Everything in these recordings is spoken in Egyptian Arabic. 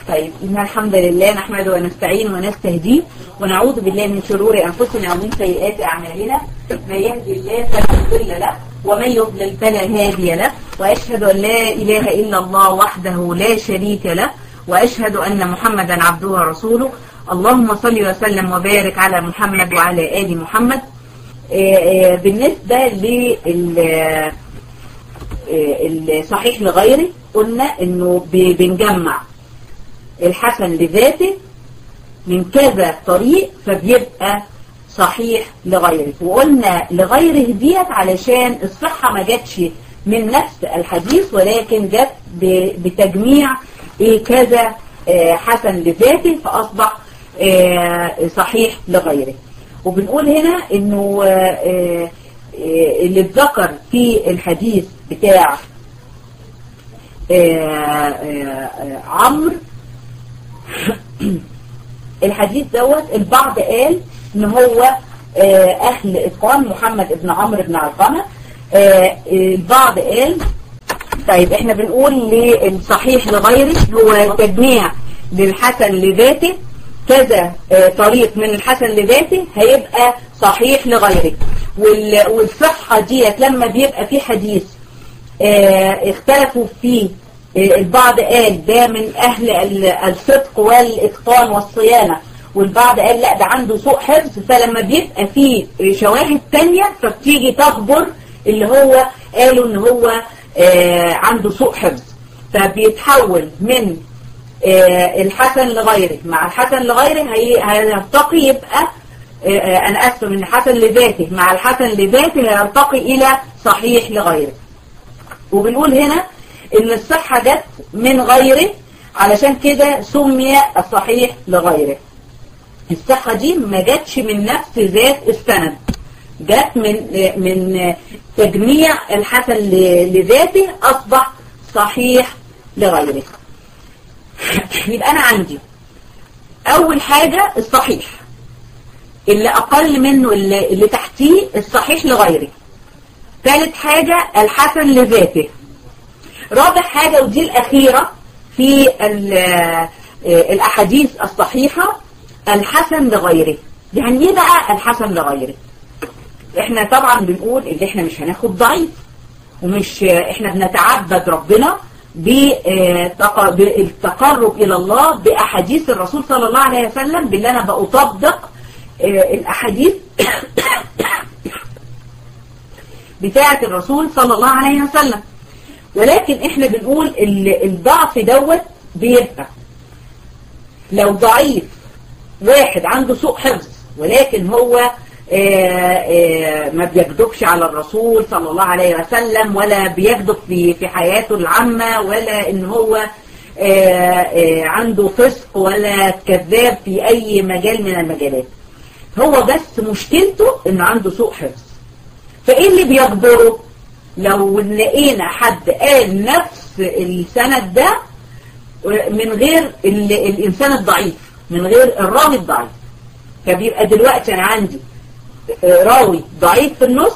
طيب إن الحمد لله نحمده ونستعين ونستهديه ونعوذ بالله من شرور أنفسنا ومن سيئات أعمالنا من يهدي الله فلا مضل له ومن يضلل فلا هادي له وأشهد أن لا إله إلا الله وحده لا شريك له وأشهد أن محمدا عبده ورسوله اللهم صل وسلم وبارك على محمد وعلى آل محمد بالنسبة لل الصحيح لغيره قلنا انه بنجمع الحسن لذاته من كذا طريق فبيبقى صحيح لغيره وقلنا لغيره ديت علشان الصحة ما جاتش من نفس الحديث ولكن جت بتجميع ايه كذا حسن لذاته فأصبح صحيح لغيره وبنقول هنا انه اللي اتذكر في الحديث بتاع عمرو الحديث دوت البعض قال ان هو اهل اتقان محمد ابن عمرو بن علقمه البعض قال طيب احنا بنقول للصحيح لغيره هو تجميع للحسن لذاته كذا طريق من الحسن لذاته هيبقى صحيح لغيره والصحة ديت لما بيبقى في حديث اختلفوا فيه البعض قال ده من أهل الصدق والإتقان والصيانة والبعض قال لا ده عنده سوء حفظ فلما بيبقى فيه شواهد تانية فبتيجي تخبر اللي هو قالوا ان هو عنده سوء حفظ فبيتحول من الحسن لغيره مع الحسن لغيره هيرتقي يبقى انا اسف من الحسن لذاته مع الحسن لذاته هيرتقي الى صحيح لغيره وبنقول هنا ان الصحة جت من غيره علشان كده سمي الصحيح لغيره الصحة دي ما جاتش من نفس ذات السند جت من من تجميع الحسن لذاته اصبح صحيح لغيره يبقى انا عندي اول حاجة الصحيح اللي اقل منه اللي, اللي تحتيه الصحيح لغيره ثالث حاجة الحسن لذاته رابع حاجة ودي الاخيرة في الاحاديث الصحيحة الحسن لغيره يعني ايه بقى الحسن لغيره احنا طبعا بنقول ان احنا مش هناخد ضعيف ومش احنا بنتعبد ربنا بالتقرب الى الله باحاديث الرسول صلى الله عليه وسلم باللي انا بأطبق الاحاديث بتاعة الرسول صلى الله عليه وسلم ولكن احنا بنقول الضعف دوت بيبقى لو ضعيف واحد عنده سوء حفظ ولكن هو آآ آآ ما بيكذبش على الرسول صلى الله عليه وسلم ولا بيكذب في في حياته العامة ولا ان هو آآ عنده فسق ولا كذاب في اي مجال من المجالات هو بس مشكلته انه عنده سوء حفظ فايه اللي بيجبره لو لقينا حد قال نفس السند ده من غير الانسان الضعيف من غير الراوي الضعيف فبيبقى دلوقتي انا عندي راوي ضعيف في النص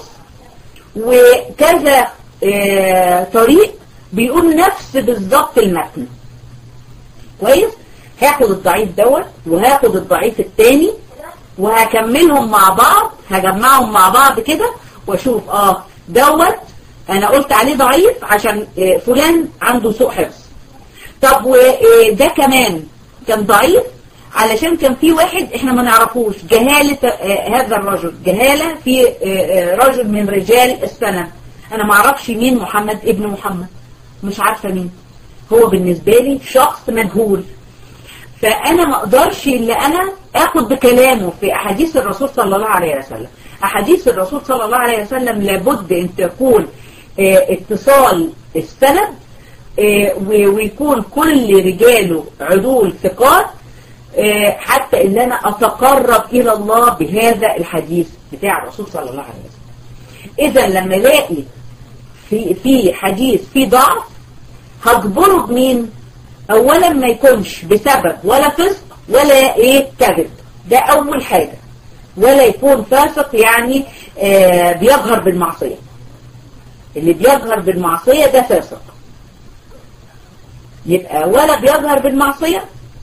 وكذا طريق بيقول نفس بالظبط المتن كويس هاخد الضعيف دوت وهاخد الضعيف التاني وهكملهم مع بعض هجمعهم مع بعض كده واشوف اه دوت انا قلت عليه ضعيف عشان فلان عنده سوء حفظ طب وده كمان كان ضعيف علشان كان في واحد احنا ما نعرفوش جهالة هذا الرجل جهالة في رجل من رجال السنة انا ما اعرفش مين محمد ابن محمد مش عارفة مين هو بالنسبة لي شخص مجهول فانا ما اقدرش اللي انا اخد بكلامه في احاديث الرسول صلى الله عليه وسلم احاديث الرسول صلى الله عليه وسلم لابد ان تكون اتصال السند ويكون كل رجاله عدول ثقات حتى ان انا اتقرب الى الله بهذا الحديث بتاع الرسول صلى الله عليه وسلم اذا لما الاقي في في حديث في ضعف هجبره بمين اولا ما يكونش بسبب ولا فسق ولا ايه كذب ده اول حاجة ولا يكون فاسق يعني آه بيظهر بالمعصية اللي بيظهر بالمعصية ده فاسق يبقى ولا بيظهر بالمعصية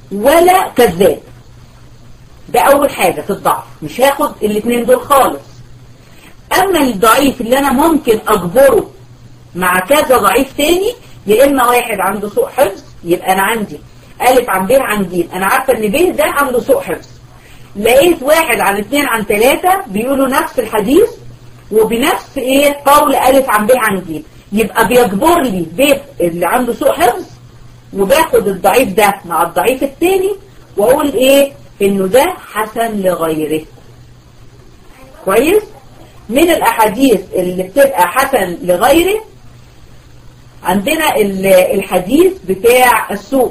ولا كذاب ده اول حاجة في الضعف مش هاخد الاثنين دول خالص اما الضعيف اللي انا ممكن اجبره مع كذا ضعيف تاني يا اما واحد عنده سوء حفظ يبقى انا عندي الف عن ب عن ج انا عارفه ان ب ده عنده سوء حفظ لقيت واحد عن اثنين عن ثلاثة بيقولوا نفس الحديث وبنفس ايه قول الف عن ب عن ج يبقى بيجبر لي ب اللي عنده سوء حفظ وباخد الضعيف ده مع الضعيف الثاني واقول ايه انه ده حسن لغيره كويس من الاحاديث اللي بتبقى حسن لغيره عندنا الحديث بتاع السوق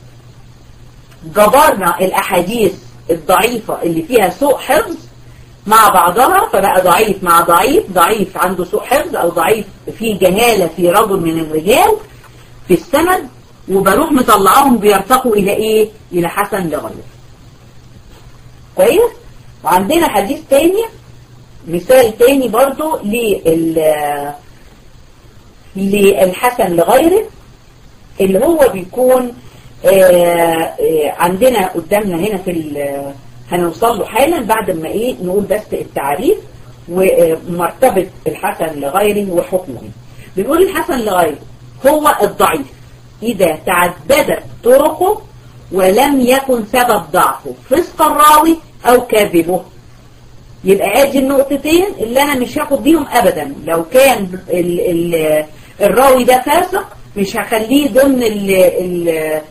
جبرنا الاحاديث الضعيفة اللي فيها سوء حفظ مع بعضها فبقى ضعيف مع ضعيف ضعيف عنده سوء حفظ او ضعيف في جهالة في رجل من الرجال في السند وبروح مطلعهم بيرتقوا الى ايه الى حسن لغيره كويس وعندنا حديث تاني مثال تاني برضو لل للحسن لغيره اللي هو بيكون آآ آآ عندنا قدامنا هنا في هنوصل له حالا بعد ما ايه نقول بس التعريف ومرتبة الحسن لغيره وحكمه بنقول الحسن لغيره هو الضعيف إذا تعددت طرقه ولم يكن سبب ضعفه فسق الراوي أو كاذبه يبقى ادي النقطتين اللي انا مش هاخد بيهم ابدا لو كان ال ال الراوي ده فاسق مش هخليه ضمن ال ال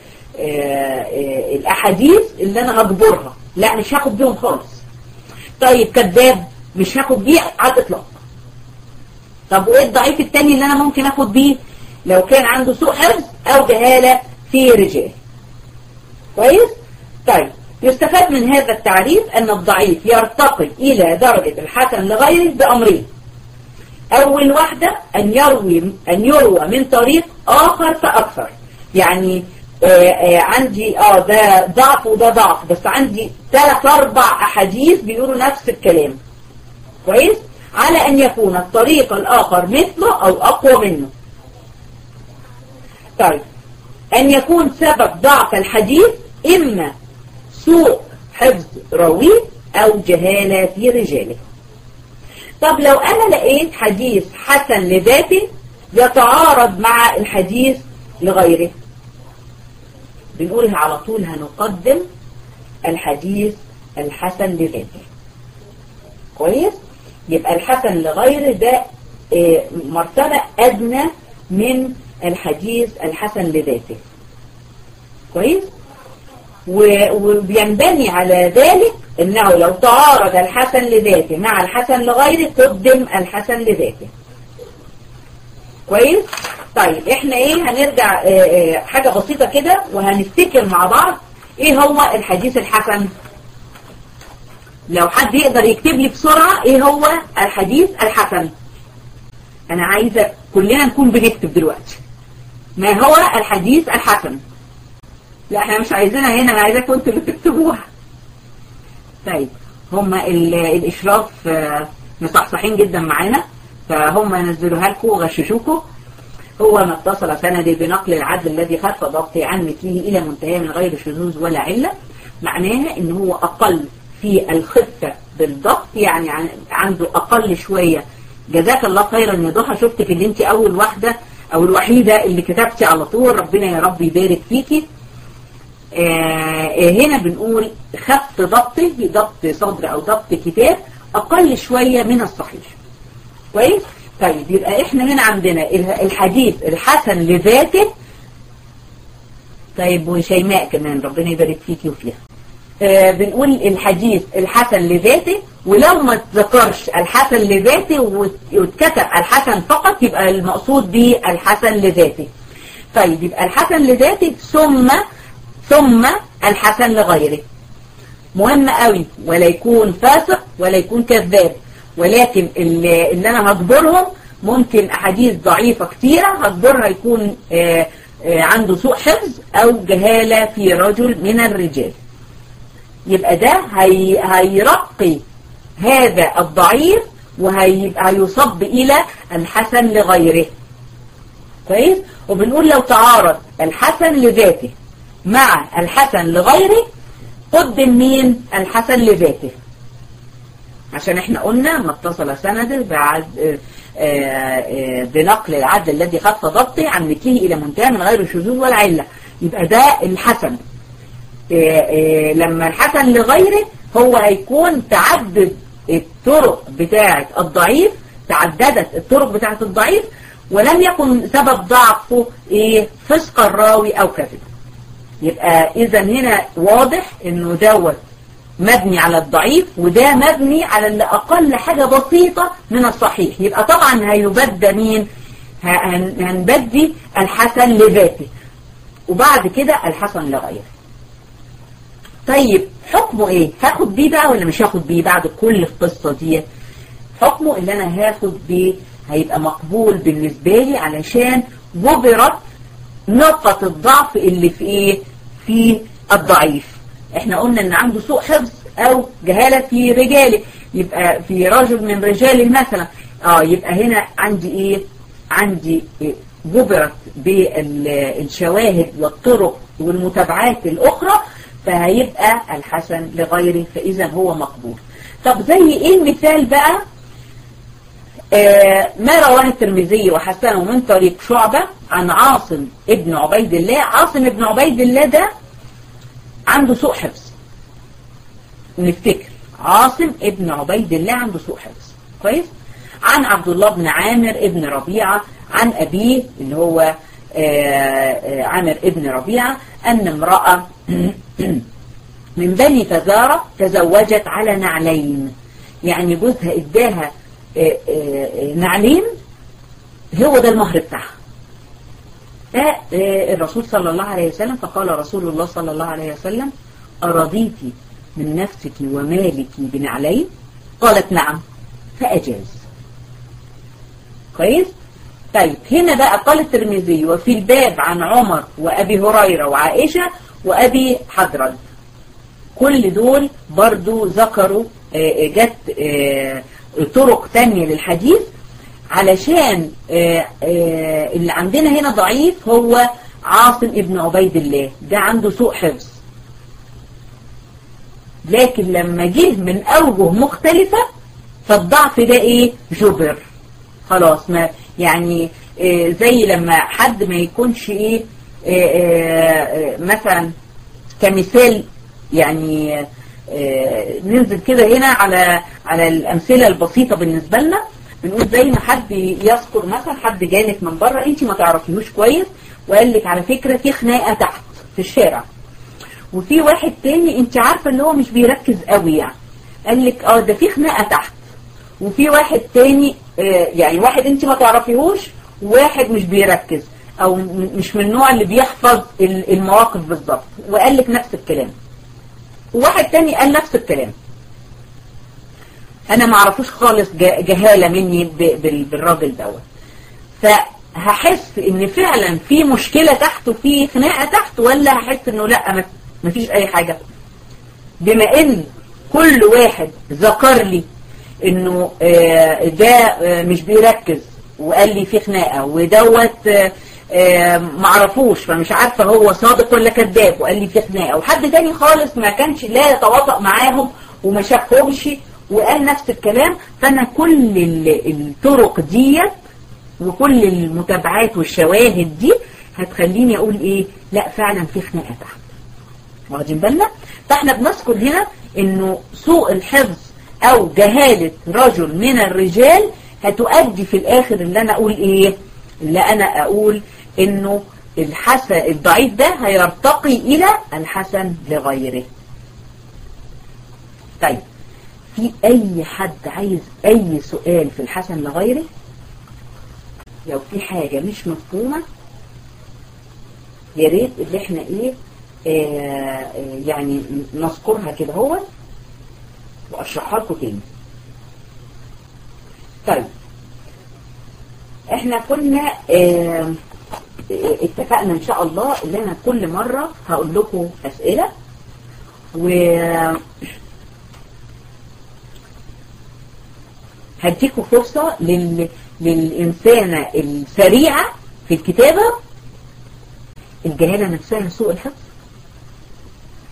الاحاديث اللي انا هجبرها لا مش هاخد بيهم خالص طيب كذاب مش هاخد بيه على الاطلاق طب وايه الضعيف التاني اللي انا ممكن اخد بيه لو كان عنده سوء حفظ او جهالة في رجال كويس طيب يستفاد من هذا التعريف أن الضعيف يرتقي إلى درجة الحسن لغيره بأمرين أول واحدة أن يروي أن يروى من طريق آخر فأكثر يعني آآ آآ عندي اه ده ضعف وده ضعف بس عندي ثلاث أربع أحاديث بيقولوا نفس الكلام كويس على أن يكون الطريق الآخر مثله أو أقوى منه طيب أن يكون سبب ضعف الحديث إما سوء حفظ راويه أو جهالة في رجاله طب لو أنا لقيت حديث حسن لذاته يتعارض مع الحديث لغيره بنقولها على طول هنقدم الحديث الحسن لذاته كويس يبقى الحسن لغيره ده مرتبة أدنى من الحديث الحسن لذاته كويس وبينبني على ذلك انه لو تعارض الحسن لذاته مع الحسن لغيره قدم الحسن لذاته كويس طيب احنا ايه هنرجع اه اه حاجة بسيطة كده وهنفتكر مع بعض ايه هو الحديث الحسن لو حد يقدر يكتب لي بسرعة ايه هو الحديث الحسن انا عايزة كلنا نكون بنكتب دلوقتي ما هو الحديث الحسن لا احنا مش عايزينها هنا انا عايزاكم انتوا اللي تكتبوها طيب هم الاشراف مصحصحين جدا معانا فهم نزلوها لكم وغششوكم هو ما اتصل سندي بنقل العدل الذي خف ضبطي عن مثله الى منتهى من غير شذوذ ولا علة معناها ان هو اقل في الخفة بالضبط يعني عنده اقل شوية جزاك الله خيرا يا ضحى شفتك اللي انت اول واحدة او الوحيدة اللي كتبتي على طول ربنا يا رب يبارك فيكي آه هنا بنقول خف ضبطه ضبط صدر او ضبط كتاب اقل شوية من الصحيح كويس طيب يبقى احنا هنا عندنا الحديث الحسن لذاته طيب وشيماء كمان ربنا يبارك فيكي وفيها آه بنقول الحديث الحسن لذاته ولو ما تذكرش الحسن لذاته واتكتب الحسن فقط يبقى المقصود به الحسن لذاته طيب يبقى الحسن لذاته ثم ثم الحسن لغيره مهم قوي ولا يكون فاسق ولا يكون كذاب ولكن اللي, اللي انا هجبرهم ممكن احاديث ضعيفة كتيرة هجبرها يكون آآ آآ عنده سوء حفظ او جهالة في رجل من الرجال يبقى ده هي هيرقي هذا الضعيف وهيبقى يصب الى الحسن لغيره كويس وبنقول لو تعارض الحسن لذاته مع الحسن لغيره قدم مين الحسن لذاته عشان احنا قلنا ما اتصل سنده بعد بنقل العدل الذي خف ضبطه عن مثله الى منتهى من غير شذوذ ولا علة يبقى ده الحسن لما الحسن لغيره هو هيكون تعدد الطرق بتاعة الضعيف تعددت الطرق بتاعة الضعيف ولم يكن سبب ضعفه ايه فسق الراوي او كذب يبقى اذا هنا واضح انه دوت مبني على الضعيف وده مبني على اللي اقل حاجة بسيطة من الصحيح يبقى طبعا هيبدى مين هنبدي الحسن لذاته وبعد كده الحسن لغيره طيب حكمه ايه هاخد بيه بقى ولا مش هاخد بيه بعد كل القصة دي حكمه اللي انا هاخد بيه هيبقى مقبول بالنسبة لي علشان جبرت نقطة الضعف اللي في ايه في الضعيف احنا قلنا ان عنده سوء حفظ او جهالة في رجاله يبقى في رجل من رجاله مثلا اه يبقى هنا عندي ايه عندي إيه جبرت بالشواهد والطرق والمتابعات الاخرى فهيبقى الحسن لغيره فاذا هو مقبول طب زي ايه المثال بقى آه ما رواه الترمذي وحسنه من طريق شعبة عن عاصم ابن عبيد الله عاصم ابن عبيد الله ده عنده سوء حفظ نفتكر عاصم ابن عبيد الله عنده سوء حفظ كويس عن عبد الله بن عامر ابن ربيعة عن أبيه اللي هو آه عامر ابن ربيعة أن امرأة من بني فزارة تزوجت على نعلين يعني جوزها اداها نعلين هو ده المهر بتاعها الرسول صلى الله عليه وسلم فقال رسول الله صلى الله عليه وسلم أرضيتي من نفسك ومالك بنعلين قالت نعم فأجاز كويس طيب هنا بقى قال الترمذي وفي الباب عن عمر وأبي هريرة وعائشة وأبي حضرد كل دول برضو ذكروا جت طرق تانية للحديث علشان اللي عندنا هنا ضعيف هو عاصم ابن عبيد الله ده عنده سوء حفظ لكن لما جه من أوجه مختلفة فالضعف ده ايه جبر خلاص ما يعني زي لما حد ما يكونش ايه مثلا كمثال يعني ننزل كده هنا على على الأمثلة البسيطة بالنسبة لنا بنقول زي ما حد يذكر مثلا حد جالك من بره انت ما تعرفيهوش كويس وقال لك على فكرة في خناقة تحت في الشارع وفي واحد تاني انت عارفة اللي هو مش بيركز قوي يعني قال لك اه ده في خناقة تحت وفي واحد تاني اه يعني واحد انت ما تعرفيهوش وواحد مش بيركز او مش من النوع اللي بيحفظ المواقف بالظبط وقال لك نفس الكلام وواحد تاني قال نفس الكلام انا ما اعرفوش خالص جهالة مني بالراجل دوت فهحس ان فعلا في مشكلة تحت وفي خناقة تحت ولا هحس انه لا ما فيش اي حاجة بما ان كل واحد ذكر لي انه ده مش بيركز وقال لي في خناقة ودوت معرفوش فمش عارفة هو صادق ولا كذاب وقال لي في خناقة وحد تاني خالص ما كانش لا يتواطأ معاهم وما شافهمش وقال نفس الكلام فانا كل الطرق ديت وكل المتابعات والشواهد دي هتخليني اقول ايه لا فعلا في خناقة تحت واخدين بالنا فاحنا بنذكر هنا انه سوء الحفظ او جهالة رجل من الرجال هتؤدي في الاخر اللي انا اقول ايه اللي انا اقول انه الحسن الضعيف ده هيرتقي الى الحسن لغيره طيب في اي حد عايز اي سؤال في الحسن لغيره لو في حاجة مش مفهومة يا ريت اللي احنا ايه آه يعني نذكرها كده هو واشرحها لكم تاني طيب احنا كنا اه اتفقنا ان شاء الله ان انا كل مرة هقول لكم اسئلة و هديكم فرصة لل... للإنسانة السريعة في الكتابة الجهالة نفسها سوء الحفظ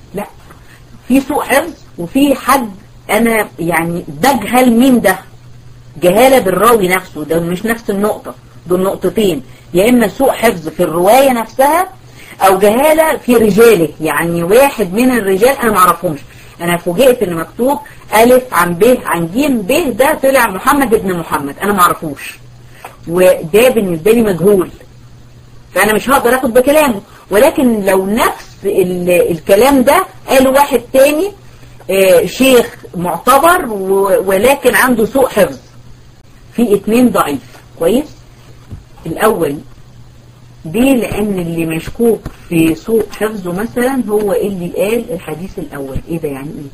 لا في سوء حفظ وفي حد انا يعني بجهل مين ده جهالة بالراوي نفسه ده مش نفس النقطة دول نقطتين يا اما سوء حفظ في الرواية نفسها او جهالة في رجاله يعني واحد من الرجال انا معرفهمش انا فوجئت ان مكتوب الف عن ب عن ج ب ده طلع محمد ابن محمد انا معرفوش وده بالنسبة لي مجهول فانا مش هقدر اخد بكلامه ولكن لو نفس الكلام ده قاله واحد تاني آه شيخ معتبر ولكن عنده سوء حفظ في اتنين ضعيف كويس الاول دي لان اللي مشكوك في سوء حفظه مثلا هو اللي قال الحديث الاول ايه ده يعني ايه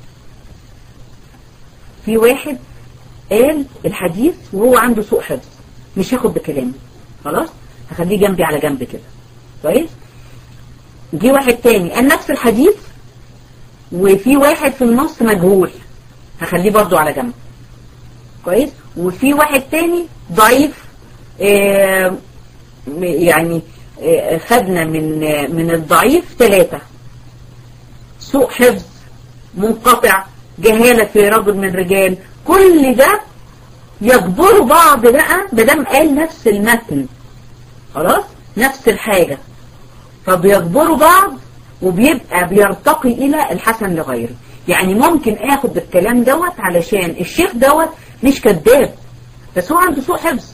في واحد قال الحديث وهو عنده سوء حفظ مش هاخد بكلامه خلاص هخليه جنبي على جنب كده كويس جه واحد تاني قال نفس الحديث وفي واحد في النص مجهول هخليه برضو على جنب كويس وفي واحد تاني ضعيف آه يعني آه خدنا من آه من الضعيف ثلاثة سوء حفظ منقطع جهالة في رجل من رجال كل ده يجبروا بعض بقى بدم قال نفس المتن خلاص نفس الحاجة فبيجبروا بعض وبيبقى بيرتقي الى الحسن لغيره يعني ممكن اخد بالكلام دوت علشان الشيخ دوت مش كذاب بس هو عنده سوء حفظ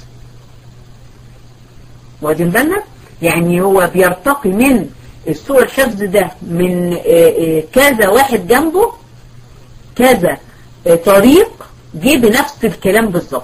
واخدين بالنا يعني هو بيرتقي من السوء الحفظ ده من كذا واحد جنبه كذا طريق جه بنفس الكلام بالظبط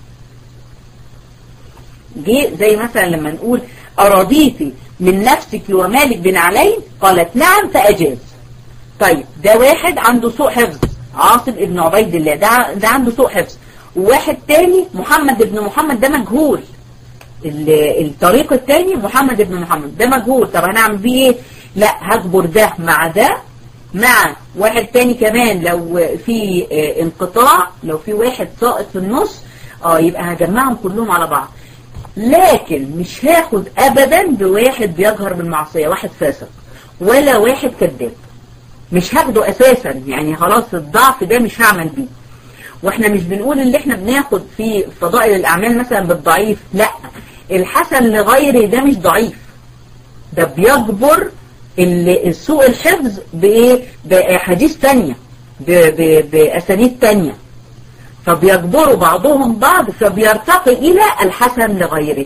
جه زي مثلا لما نقول أراضيتي من نفسك ومالك بن علي قالت نعم فأجاز طيب ده واحد عنده سوء حفظ عاصم ابن عبيد الله ده, ده عنده سوء حفظ وواحد تاني محمد ابن محمد ده مجهول الطريق التاني محمد ابن محمد ده مجهول طب هنعمل بيه ايه لا هجبر ده مع ده مع واحد تاني كمان لو في انقطاع لو في واحد ساقط في النص اه يبقى هجمعهم كلهم على بعض لكن مش هاخد ابدا بواحد بيجهر بالمعصية واحد فاسق ولا واحد كذاب مش هاخده اساسا يعني خلاص الضعف ده مش هعمل بيه واحنا مش بنقول اللي احنا بناخد في فضائل الاعمال مثلا بالضعيف لا الحسن لغيره ده مش ضعيف ده بيجبر السوء الحفظ بايه باحاديث تانية باسانيد تانية فبيجبروا بعضهم بعض فبيرتقي الى الحسن لغيره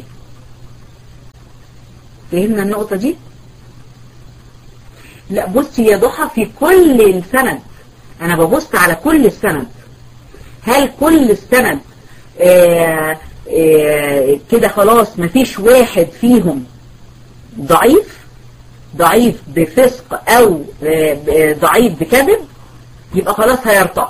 فهمنا النقطة دي لا بصي يا ضحى في كل السند انا ببص على كل السند هل كل السند آآ آآ كده خلاص مفيش واحد فيهم ضعيف ضعيف بفسق او ضعيف بكذب يبقى خلاص هيرتقي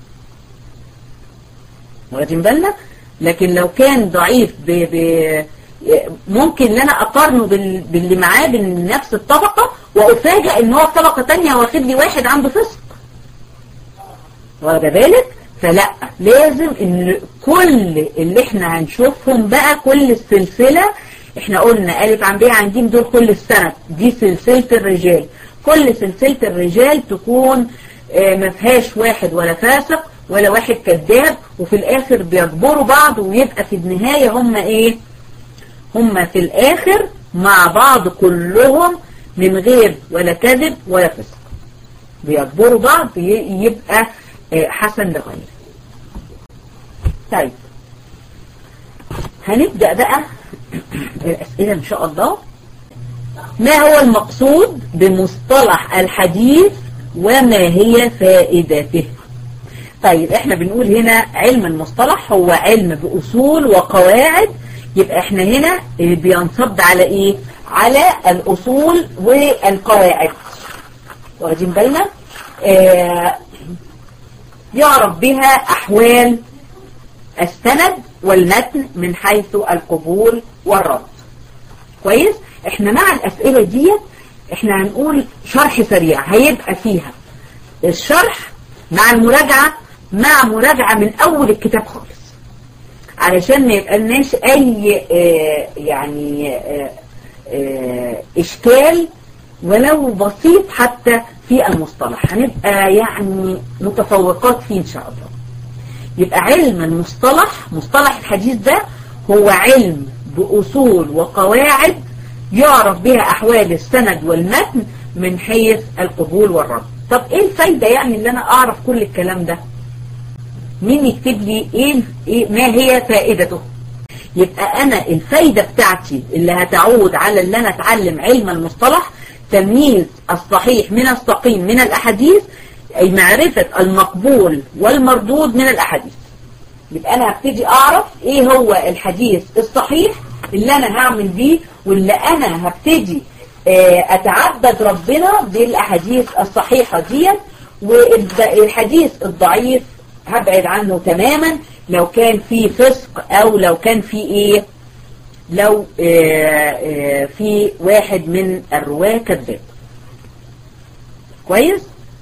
واخدين بالنا لكن لو كان ضعيف ب ب ممكن ان انا اقارنه بال... باللي معاه بنفس الطبقة وافاجئ ان هو في طبقة تانية واخد لي واحد عنده فسق واخد بالك فلا لازم ان كل اللي احنا هنشوفهم بقى كل السلسلة احنا قلنا الف عن ب عن ج دول كل السنة دي سلسلة الرجال كل سلسلة الرجال تكون اه ما فيهاش واحد ولا فاسق ولا واحد كذاب وفي الاخر بيجبروا بعض ويبقى في النهاية هم ايه هم في الاخر مع بعض كلهم من غير ولا كذب ولا فسق بيجبروا بعض يبقى حسن لغيره طيب هنبدأ بقى الأسئلة إن شاء الله ما هو المقصود بمصطلح الحديث وما هي فائدته طيب احنا بنقول هنا علم المصطلح هو علم بأصول وقواعد يبقى احنا هنا بينصب على ايه على الأصول والقواعد واخدين بالنا آه يعرف بها أحوال السند والمتن من حيث القبول والرد كويس احنا مع الأسئلة دي احنا هنقول شرح سريع هيبقى فيها الشرح مع المراجعة مع مراجعة من أول الكتاب خالص علشان ما يبقالناش أي اه يعني اه اه إشكال ولو بسيط حتى في المصطلح هنبقى يعني متفوقات فيه إن شاء الله يبقى علم المصطلح مصطلح الحديث ده هو علم بأصول وقواعد يعرف بها أحوال السند والمتن من حيث القبول والرد طب ايه الفايدة يعني اللي انا اعرف كل الكلام ده مين يكتب لي ايه, إيه ما هي فائدته يبقى انا الفايدة بتاعتي اللي هتعود على اللي انا اتعلم علم المصطلح تمييز الصحيح من السقيم من الاحاديث اي معرفة المقبول والمردود من الاحاديث يبقى انا هبتدي اعرف ايه هو الحديث الصحيح اللي انا هعمل بيه واللي انا هبتدي اتعبد ربنا بالاحاديث الصحيحة دي والحديث الضعيف هبعد عنه تماما لو كان في فسق او لو كان في ايه لو في واحد من الرواة كذاب كويس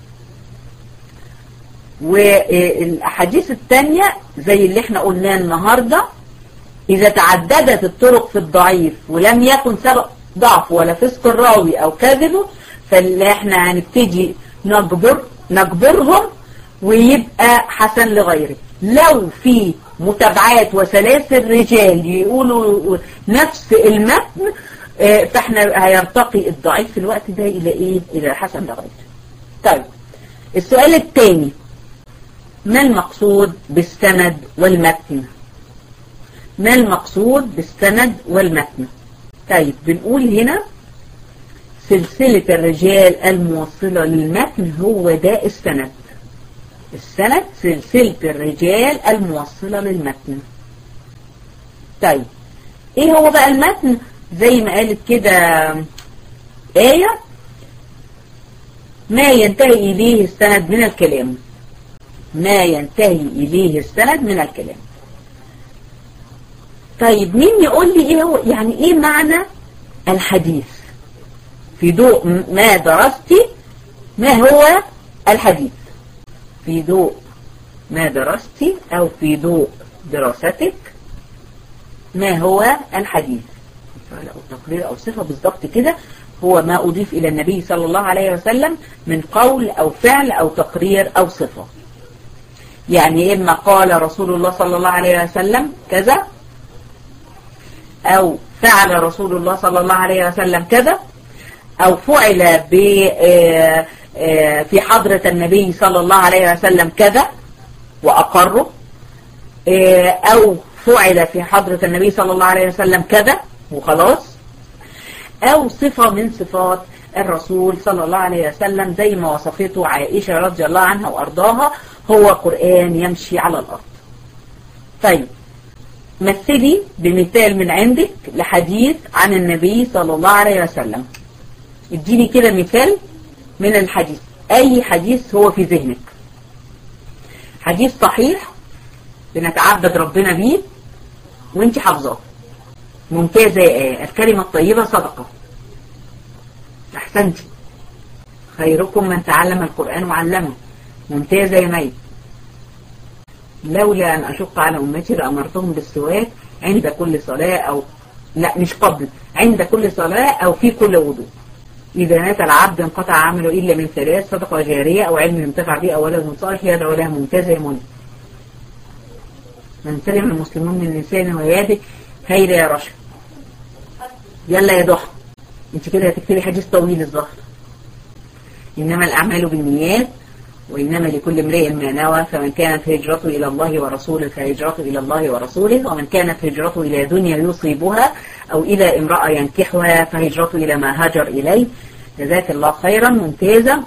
والاحاديث التانية زي اللي احنا قلناه النهاردة اذا تعددت الطرق في الضعيف ولم يكن سبب ضعف ولا فسق الراوي او كذبه فاللي احنا هنبتدي نجبر نجبرهم ويبقى حسن لغيره لو في متابعات وسلاسل رجال يقولوا نفس المتن اه فاحنا هيرتقي الضعيف في الوقت ده الى ايه الى حسن لغيره طيب السؤال الثاني ما المقصود بالسند والمتن ما المقصود بالسند والمتن طيب بنقول هنا سلسلة الرجال الموصلة للمتن هو ده السند السند سلسلة الرجال الموصلة للمتن طيب ايه هو بقى المتن زي ما قالت كده آية ما ينتهي إليه السند من الكلام ما ينتهي إليه السند من الكلام طيب مين يقول لي ايه هو يعني ايه معنى الحديث في ضوء ما درستي ما هو الحديث في ضوء ما درستي او في ضوء دراستك ما هو الحديث او تقرير او صفة بالضبط كده هو ما اضيف الى النبي صلى الله عليه وسلم من قول او فعل او تقرير او صفة يعني اما قال رسول الله صلى الله عليه وسلم كذا او فعل رسول الله صلى الله عليه وسلم كذا او فعل ب في حضرة النبي صلى الله عليه وسلم كذا واقره او فعل في حضرة النبي صلى الله عليه وسلم كذا وخلاص او صفة من صفات الرسول صلى الله عليه وسلم زي ما وصفته عائشة رضي الله عنها وارضاها هو قرآن يمشي على الارض طيب مثلي بمثال من عندك لحديث عن النبي صلى الله عليه وسلم اديني كده مثال من الحديث اي حديث هو في ذهنك حديث صحيح بنتعبد ربنا بيه وانت حافظاه ممتازة يا آية الكلمة الطيبة صدقة احسنتي خيركم من تعلم القرآن وعلمه ممتازة يا مي لولا أن أشق على أمتي لأمرتهم بالسواك عند كل صلاة أو لا مش قبل عند كل صلاة أو في كل وضوء إذا مات العبد انقطع عمله إلا من ثلاث صدقة جارية أو علم ينتفع به أو ولد صالح يدعو له ممتازة يا منى من سلم المسلمون من لسانه ويده خير يا رشا يلا يا ضحى انت كده هتكتبي حديث طويل الظهر إنما الأعمال بالنيات وإنما لكل امرئ ما نوى فمن كانت هجرته إلى الله ورسوله فهجرته إلى الله ورسوله ومن كانت هجرته إلى دنيا يصيبها أو إلى امرأة ينكحها فهجرته إلى ما هاجر إليه جزاك الله خيرا ممتازة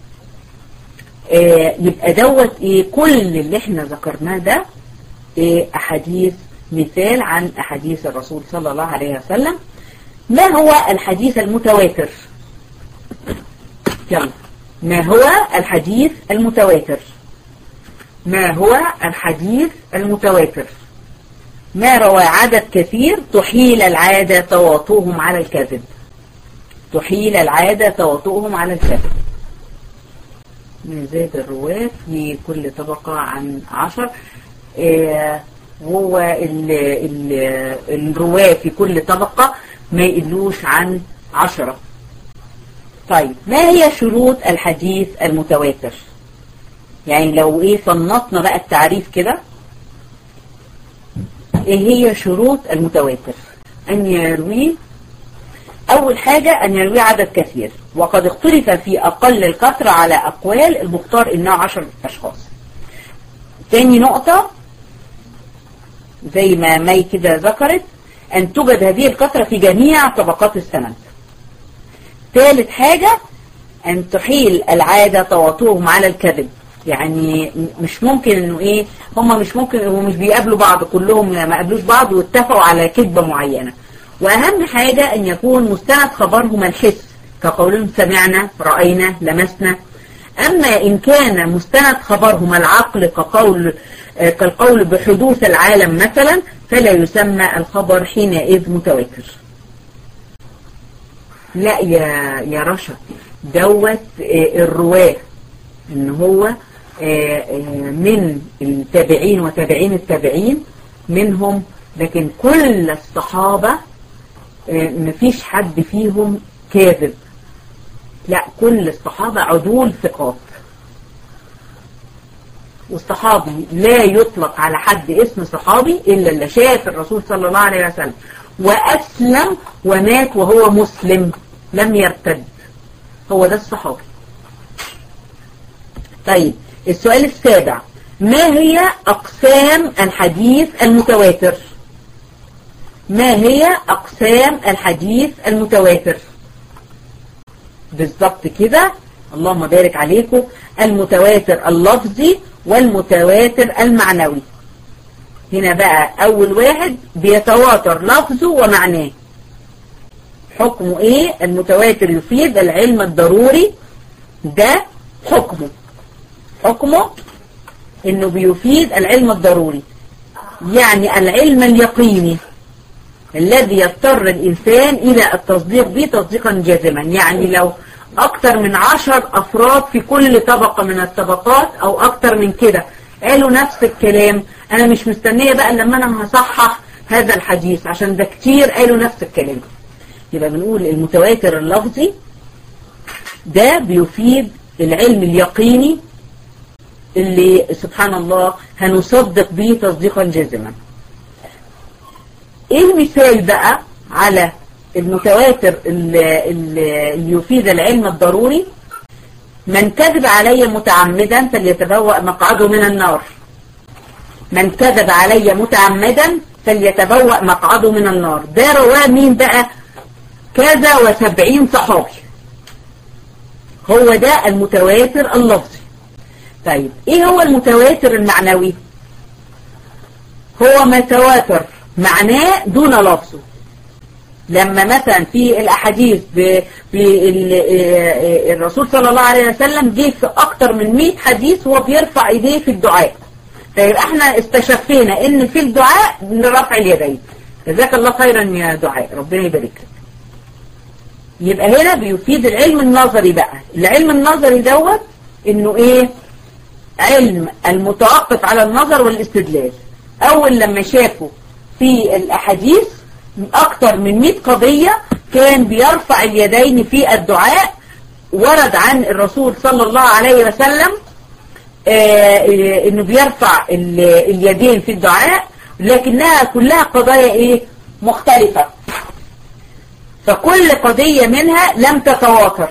آه يبقى دوت إيه كل اللي احنا ذكرناه ده إيه أحاديث مثال عن أحاديث الرسول صلى الله عليه وسلم ما هو الحديث المتواتر يلا ما هو الحديث المتواتر ما هو الحديث المتواتر ما روى عدد كثير تحيل العادة تواطؤهم على الكذب تحيل العادة تواطؤهم على الكذب ما زاد الرواة في كل طبقة عن عشر آه هو ال ال الرواة في كل طبقة ما يقلوش عن عشرة طيب ما هي شروط الحديث المتواتر يعني لو ايه صنفنا بقى التعريف كده ايه هي شروط المتواتر ان يروي اول حاجة ان يروي عدد كثير وقد اختلف في اقل الكثرة على اقوال المختار انه عشر اشخاص تاني نقطة زي ما مي كده ذكرت ان توجد هذه الكثرة في جميع طبقات السند ثالث حاجة ان تحيل العادة تواطؤهم على الكذب يعني مش ممكن انه ايه هم مش ممكن ومش بيقابلوا بعض كلهم ما قابلوش بعض واتفقوا على كذبة معينة واهم حاجة ان يكون مستند خبرهم الحس كقولهم سمعنا رأينا لمسنا اما ان كان مستند خبرهم العقل كقول كالقول بحدوث العالم مثلا فلا يسمى الخبر حينئذ متواتر لا يا يا رشا دوت الرواه ان هو من التابعين وتابعين التابعين منهم لكن كل الصحابة مفيش حد فيهم كاذب لا كل الصحابة عدول ثقات والصحابي لا يطلق على حد اسم صحابي إلا اللي شاف الرسول صلى الله عليه وسلم وأسلم ومات وهو مسلم لم يرتد هو ده الصحابي طيب السؤال السابع ما هي أقسام الحديث المتواتر ما هي أقسام الحديث المتواتر بالضبط كده اللهم بارك عليكم المتواتر اللفظي والمتواتر المعنوي هنا بقى أول واحد بيتواتر لفظه ومعناه حكمه ايه المتواتر يفيد العلم الضروري ده حكمه حكمه انه بيفيد العلم الضروري يعني العلم اليقيني الذي يضطر الانسان الى التصديق به تصديقا جازما يعني لو اكتر من عشر افراد في كل طبقة من الطبقات او اكتر من كده قالوا نفس الكلام انا مش مستنية بقى لما انا هصحح هذا الحديث عشان ده كتير قالوا نفس الكلام يبقى بنقول المتواتر اللفظي ده بيفيد العلم اليقيني اللي سبحان الله هنصدق به تصديقا جازما ايه المثال بقى على المتواتر اللي, اللي يفيد العلم الضروري من كذب علي متعمدا فليتبوأ مقعده من النار من كذب علي متعمدا فليتبوأ مقعده من النار ده رواه مين بقى كذا وسبعين صحابي هو ده المتواتر اللفظي طيب ايه هو المتواتر المعنوي هو ما تواتر معناه دون لفظه لما مثلا في الاحاديث الرسول صلى الله عليه وسلم جه في اكتر من 100 حديث وهو بيرفع ايديه في الدعاء فيبقى احنا استشفينا ان في الدعاء رفع اليدين جزاك الله خيرا يا دعاء ربنا يبارك لك يبقى هنا بيفيد العلم النظري بقى العلم النظري دوت انه ايه علم المتوقف على النظر والاستدلال اول لما شافوا في الاحاديث اكتر من 100 قضية كان بيرفع اليدين في الدعاء ورد عن الرسول صلى الله عليه وسلم آه انه بيرفع اليدين في الدعاء لكنها كلها قضايا ايه مختلفة فكل قضية منها لم تتواتر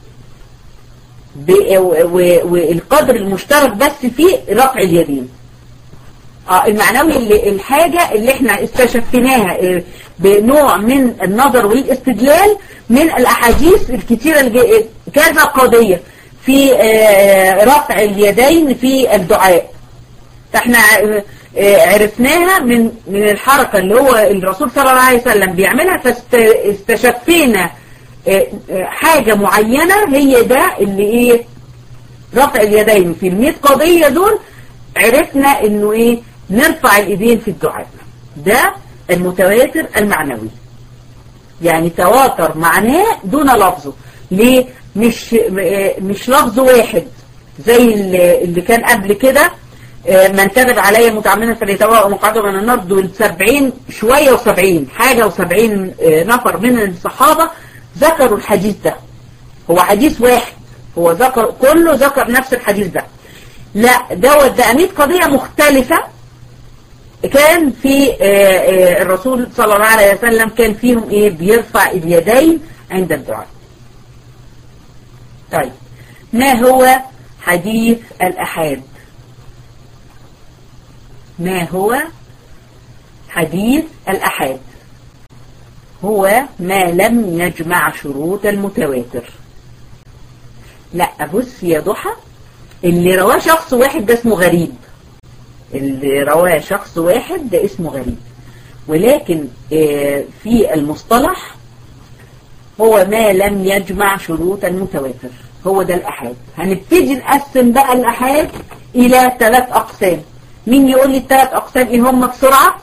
والقدر المشترك بس فيه رفع اليدين اه المعنوي اللي الحاجة اللي احنا استشفيناها بنوع من النظر والاستدلال من الاحاديث الكتيرة كذا قضية في رفع اليدين في الدعاء فاحنا عرفناها من من الحركة اللي هو الرسول صلى الله عليه وسلم بيعملها فاستشفينا حاجة معينة هي ده اللي ايه رفع اليدين في المئة قضية دول عرفنا انه ايه نرفع الايدين في الدعاء ده المتواتر المعنوي يعني تواتر معناه دون لفظه ليه مش مش لفظ واحد زي اللي كان قبل كده من كذب علي متعمدا فليتبوأ مقعده من النار دول 70 شوية و70 حاجة و70 نفر من الصحابة ذكروا الحديث ده هو حديث واحد هو ذكر كله ذكر نفس الحديث ده لا دوت ده 100 قضية مختلفة كان في الرسول صلى الله عليه وسلم كان فيهم ايه بيرفع اليدين عند الدعاء طيب ما هو حديث الأحاد ما هو حديث الأحاد هو ما لم يجمع شروط المتواتر لا بص يا ضحى اللي رواه شخص واحد ده اسمه غريب اللي رواه شخص واحد ده اسمه غريب ولكن في المصطلح هو ما لم يجمع شروط المتواتر هو ده الأحاد هنبتدي نقسم بقى الأحاد إلى ثلاث أقسام مين يقول لي الثلاث أقسام إيه هم بسرعة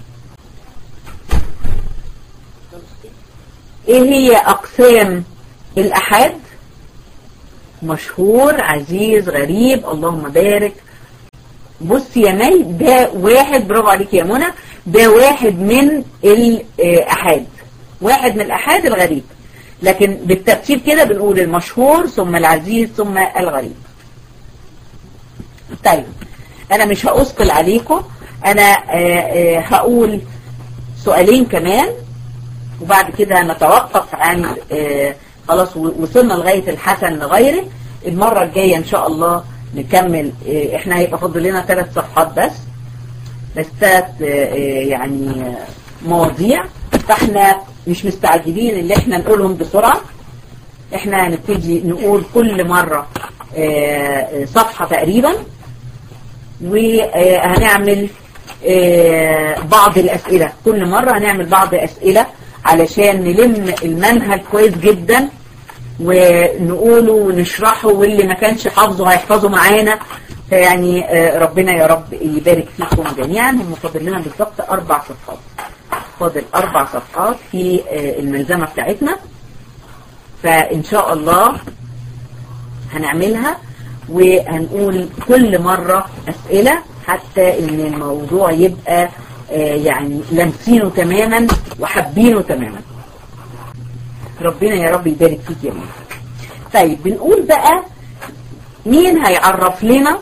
إيه هي أقسام الأحاد مشهور عزيز غريب اللهم بارك بص يا مي ده واحد برافو عليك يا منى ده واحد من الأحاد واحد من الأحاد الغريب لكن بالترتيب كده بنقول المشهور ثم العزيز ثم الغريب طيب انا مش هأثقل عليكم انا هقول سؤالين كمان وبعد كده نتوقف عن خلاص وصلنا لغاية الحسن لغيره المرة الجاية ان شاء الله نكمل احنا هيبقى فاضل لنا ثلاث صفحات بس بس ثلاث يعني مواضيع فاحنا مش مستعجلين اللي احنا نقولهم بسرعة احنا هنبتدي نقول كل مرة صفحة تقريبا وهنعمل بعض الأسئلة كل مرة هنعمل بعض أسئلة علشان نلم المنهج كويس جدا ونقوله ونشرحه واللي ما كانش حافظه هيحفظه معانا فيعني ربنا يا رب يبارك فيكم جميعا هم فاضل لنا بالظبط أربع صفحات فاضل أربع صفحات في الملزمة بتاعتنا فإن شاء الله هنعملها وهنقول كل مرة أسئلة حتى إن الموضوع يبقى يعني لمسينه تماما وحابينه تماما ربنا يا رب يبارك فيك يا ماما طيب بنقول بقى مين هيعرف لنا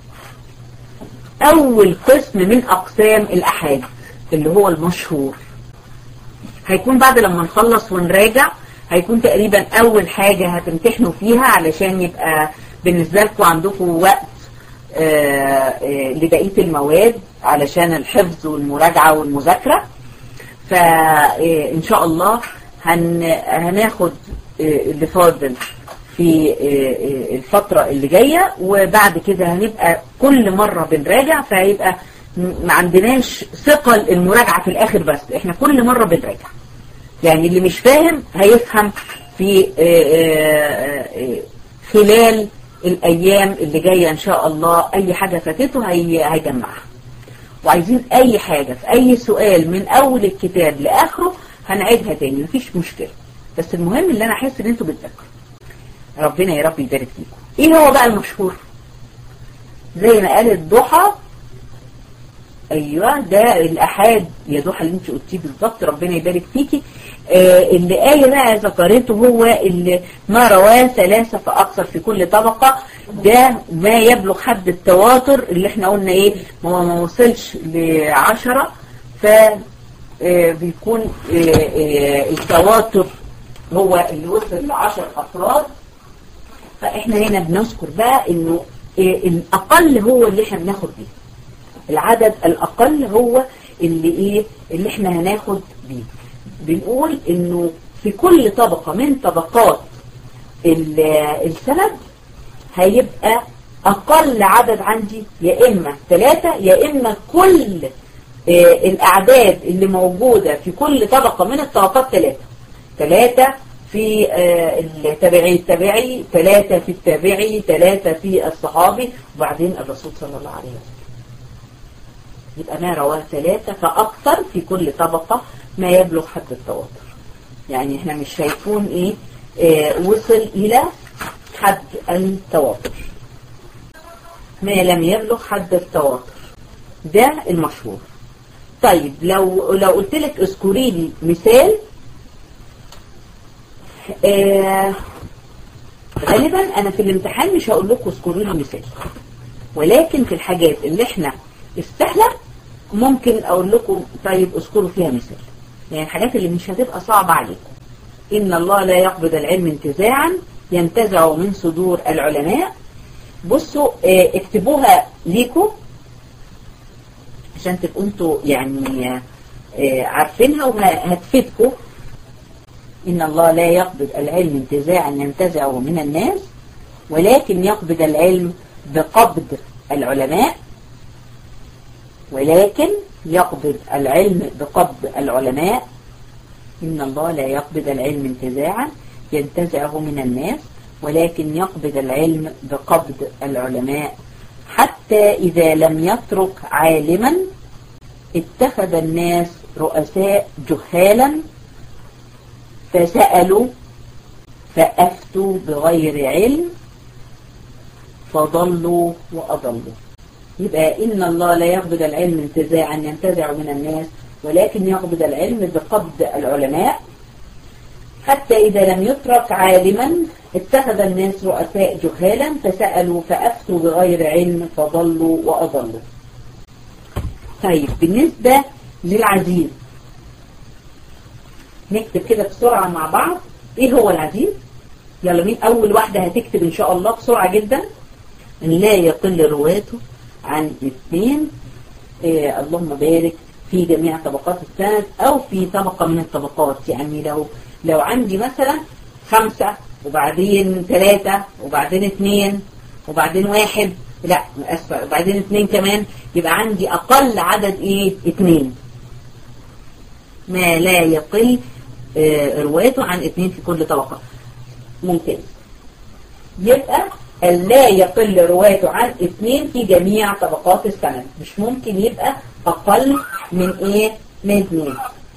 أول قسم من أقسام الأحاد اللي هو المشهور هيكون بعد لما نخلص ونراجع هيكون تقريبا أول حاجة هتمتحنوا فيها علشان يبقى بالنسبة لكم عندكم وقت لبقية المواد علشان الحفظ والمراجعة والمذاكرة فإن شاء الله هن هناخد اللي فاضل في الفترة اللي جاية وبعد كده هنبقى كل مرة بنراجع فهيبقى ما عندناش ثقل المراجعة في الآخر بس احنا كل مرة بنراجع يعني اللي مش فاهم هيفهم في خلال الأيام اللي جاية إن شاء الله أي حاجة فاتته هي هيجمعها وعايزين أي حاجة في أي سؤال من أول الكتاب لآخره هنعيدها تاني مفيش مشكلة بس المهم اللي أنا أحس إن أنتوا بتذاكروا ربنا يا رب يبارك فيكم إيه هو بقى المشهور زي ما قالت ضحى ايوه ده الاحاد يا ضحى اللي انت قلتيه بالظبط ربنا يبارك فيكي آه اللي آية بقى ذكرته هو اللي ما رواه ثلاثة فأكثر في كل طبقة ده ما يبلغ حد التواتر اللي احنا قلنا ايه ما هو ما وصلش لعشرة ف آه بيكون آه التواتر هو اللي وصل لعشر أفراد فاحنا هنا بنذكر بقى انه الأقل هو اللي احنا بناخد بيه العدد الأقل هو اللي ايه اللي احنا هناخد بيه بنقول انه في كل طبقة من طبقات السند هيبقى اقل عدد عندي يا اما ثلاثة يا اما كل الاعداد اللي موجودة في كل طبقة من الطبقات ثلاثة ثلاثة في التابعي التابعي ثلاثة في التابعي ثلاثة في الصحابي وبعدين الرسول صلى الله عليه وسلم يبقى ما رواه ثلاثة فأكثر في كل طبقة ما يبلغ حد التواتر يعني احنا مش هيكون ايه اه وصل الى حد التواتر ما لم يبلغ حد التواتر ده المشهور طيب لو لو قلت لك اذكري لي مثال اه غالبا انا في الامتحان مش هقول لكم اذكروا لي مثال ولكن في الحاجات اللي احنا السهلة ممكن اقول لكم طيب اذكروا فيها مثال يعني الحاجات اللي مش هتبقى صعبة عليكم ان الله لا يقبض العلم انتزاعا ينتزع من صدور العلماء بصوا اه اكتبوها ليكم عشان تبقوا انتوا يعني اه عارفينها وهتفيدكم إن الله لا يقبض العلم انتزاعا ينتزعه من الناس ولكن يقبض العلم بقبض العلماء ولكن يقبض العلم بقبض العلماء إن الله لا يقبض العلم انتزاعا ينتزعه من الناس ولكن يقبض العلم بقبض العلماء حتى إذا لم يترك عالما اتخذ الناس رؤساء جهالا فسألوا فأفتوا بغير علم فضلوا وأضلوا يبقى إن الله لا يقبض العلم انتزاعا ينتزع من الناس ولكن يقبض العلم بقبض العلماء حتى إذا لم يترك عالما اتخذ الناس رؤساء جهالا فسألوا فأفتوا بغير علم فضلوا وأضلوا طيب بالنسبة للعزيز نكتب كده بسرعة مع بعض ايه هو العزيز يلا مين اول واحدة هتكتب ان شاء الله بسرعة جدا ان لا يقل رواته عن اثنين إيه اللهم بارك في جميع طبقات السند او في طبقة من الطبقات يعني لو لو عندي مثلا خمسة وبعدين ثلاثة وبعدين اثنين وبعدين واحد لا اسفة وبعدين اثنين كمان يبقى عندي اقل عدد ايه اثنين ما لا يقل روايته عن اثنين في كل طبقة ممتاز يبقى لا يقل روايته عن اثنين في جميع طبقات السند مش ممكن يبقى اقل من ايه من اثنين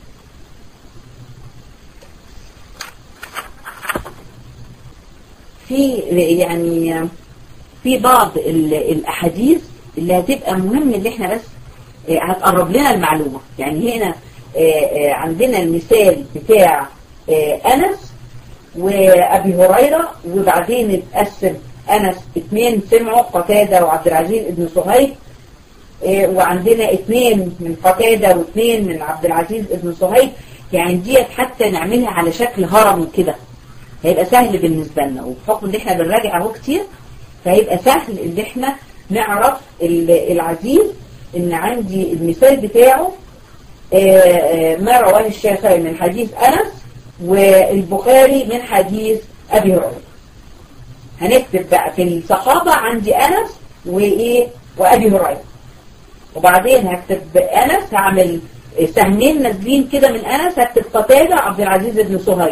في يعني في بعض الاحاديث اللي هتبقى مهم ان احنا بس هتقرب لنا المعلومة يعني هنا عندنا المثال بتاع أنس وأبي هريرة وبعدين اتقسم أنس اثنين سمعوا قتادة وعبد العزيز ابن صهيب وعندنا اثنين من قتادة واثنين من عبد العزيز ابن صهيب يعني ديت حتى نعملها على شكل هرم كده هيبقى سهل بالنسبة لنا وبحكم ان احنا بنراجع اهو كتير فهيبقى سهل ان احنا نعرف العزيز ان عندي المثال بتاعه ما رواه الشافعي من حديث أنس والبخاري من حديث أبي هريرة هنكتب بقى في الصحابة عندي أنس وإيه وأبي هريرة وبعدين هكتب أنس هعمل سهمين نازلين كده من أنس هكتب قتادة عبد العزيز بن صهيب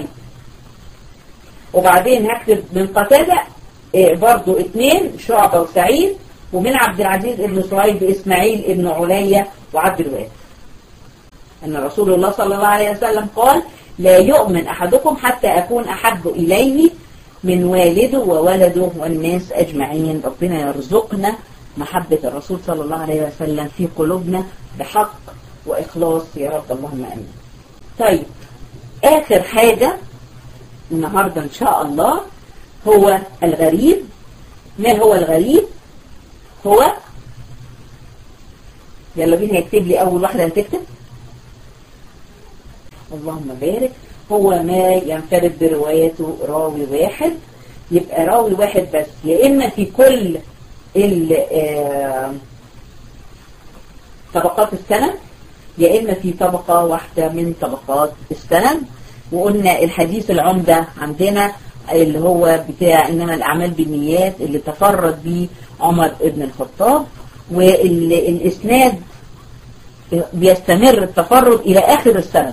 وبعدين هكتب من قتادة برضو اثنين شعبة وسعيد ومن عبد العزيز بن صهيب إسماعيل بن عليا وعبد الوارث أن رسول الله صلى الله عليه وسلم قال لا يؤمن أحدكم حتى أكون أحب إليه من والده وولده والناس أجمعين ربنا يرزقنا محبة الرسول صلى الله عليه وسلم في قلوبنا بحق وإخلاص يا رب اللهم أمين طيب آخر حاجة النهاردة إن شاء الله هو الغريب ما هو الغريب هو يلا بينا يكتب لي أول واحدة هتكتب اللهم بارك هو ما ينفرد بروايته راوي واحد يبقى راوي واحد بس يا إما في كل طبقات السند يا إما في طبقة واحدة من طبقات السند وقلنا الحديث العمدة عندنا اللي هو بتاع إنما الأعمال بالنيات اللي تفرد به عمر ابن الخطاب والإسناد بيستمر التفرد إلى آخر السند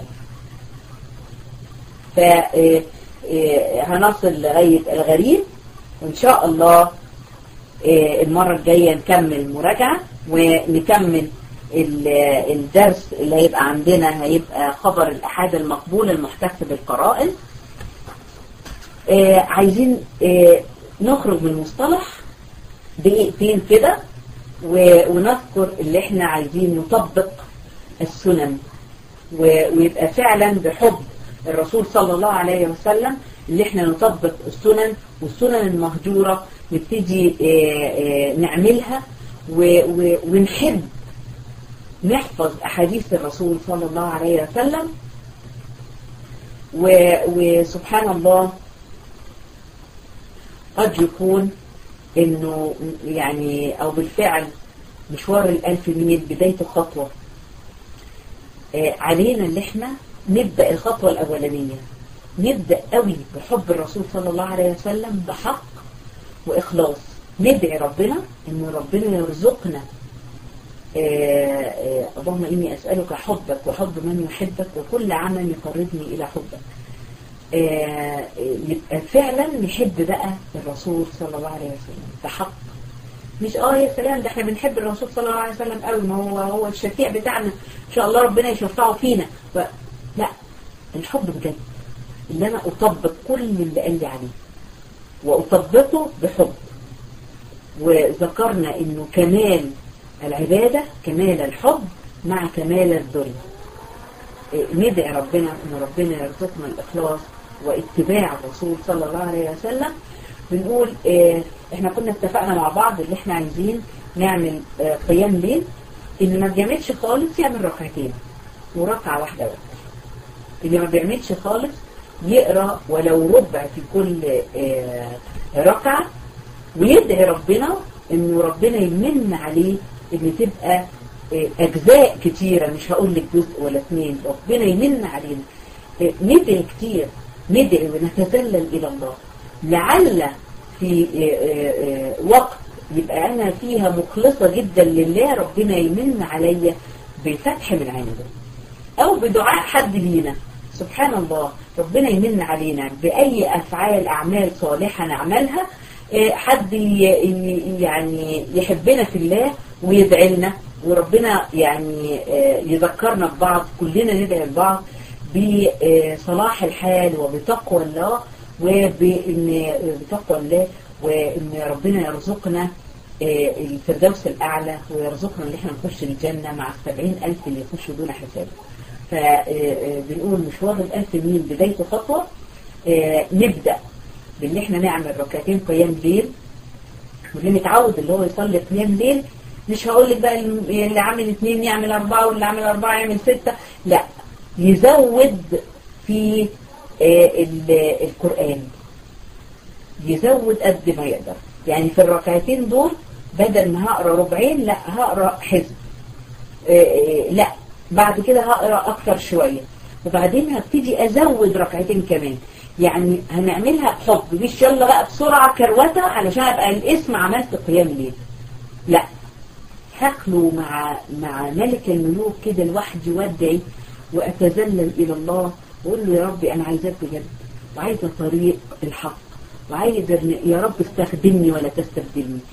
فهنصل لغاية الغريب وإن شاء الله المرة الجاية نكمل مراجعة ونكمل الدرس اللي هيبقى عندنا هيبقى خبر الأحاد المقبول المحتف بالقرائن عايزين نخرج من المصطلح دقيقتين كده ونذكر اللي احنا عايزين نطبق السنن ويبقى فعلا بحب الرسول صلى الله عليه وسلم اللي احنا نطبق السنن والسنن المهجورة نبتدي اه اه نعملها ونحب نحفظ أحاديث الرسول صلى الله عليه وسلم وسبحان الله قد يكون انه يعني او بالفعل مشوار الالف ميل بدايته خطوة آه علينا اللي احنا نبدأ الخطوة الاولانية نبدأ قوي بحب الرسول صلى الله عليه وسلم بحق واخلاص ندعي ربنا انه ربنا يرزقنا اللهم إني أسألك حبك وحب من يحبك وكل عمل يقربني إلى حبك آه يبقى فعلا نحب بقى الرسول صلى الله عليه وسلم بحق مش اه يا سلام ده احنا بنحب الرسول صلى الله عليه وسلم قوي ما هو هو الشفيع بتاعنا ان شاء الله ربنا يشفعه فينا ف... لا الحب بجد اللي انا اطبق كل اللي قال لي عليه واطبقه بحب وذكرنا انه كمال العبادة كمال الحب مع كمال الذل ندعي ربنا ان ربنا يرزقنا الاخلاص واتباع الرسول صلى الله عليه وسلم بنقول اه احنا كنا اتفقنا مع بعض اللي احنا عايزين نعمل اه قيام ليل اللي ما بيعملش خالص يعمل ركعتين وركعة واحدة بس اللي ما بيعملش خالص يقرأ ولو ربع في كل اه ركعة ويدعي ربنا انه ربنا يمن عليه ان تبقى اجزاء كتيرة مش هقول لك جزء ولا اثنين ربنا يمن علينا ندعي كتير ندعي ونتذلل الى الله لعل في وقت يبقى انا فيها مخلصة جدا لله ربنا يمن عليا بفتح من عنده او بدعاء حد لينا سبحان الله ربنا يمن علينا بأي أفعال أعمال صالحة نعملها حد يعني يحبنا في الله ويدعي لنا وربنا يعني يذكرنا ببعض كلنا ندعي لبعض بصلاح الحال وبتقوى الله وبإن بتقوى الله وإن ربنا يرزقنا الفردوس الأعلى ويرزقنا إن احنا نخش الجنة مع السبعين ألف اللي يخشوا دون حساب فبنقول مشوار الألف ميل بدايته خطوة نبدأ بان احنا نعمل ركعتين قيام ليل واللي متعود اللي هو يصلي قيام ليل مش هقول لك بقى اللي عامل اثنين يعمل اربعة واللي عامل اربعة يعمل ستة لا يزود في القرآن يزود قد ما يقدر يعني في الركعتين دول بدل ما هقرا ربعين لا هقرا حزب لا بعد كده هقرا اكتر شوية وبعدين هبتدي ازود ركعتين كمان يعني هنعملها بحب مش يلا بقى بسرعة كروتة علشان ابقى الاسم عملت قيام ليل لا هاكله مع مع ملك الملوك كده لوحدي وادعي واتذلل الى الله واقول له يا ربي انا عايزاك بجد وعايزه طريق الحق وعايز يا رب استخدمني ولا تستبدلني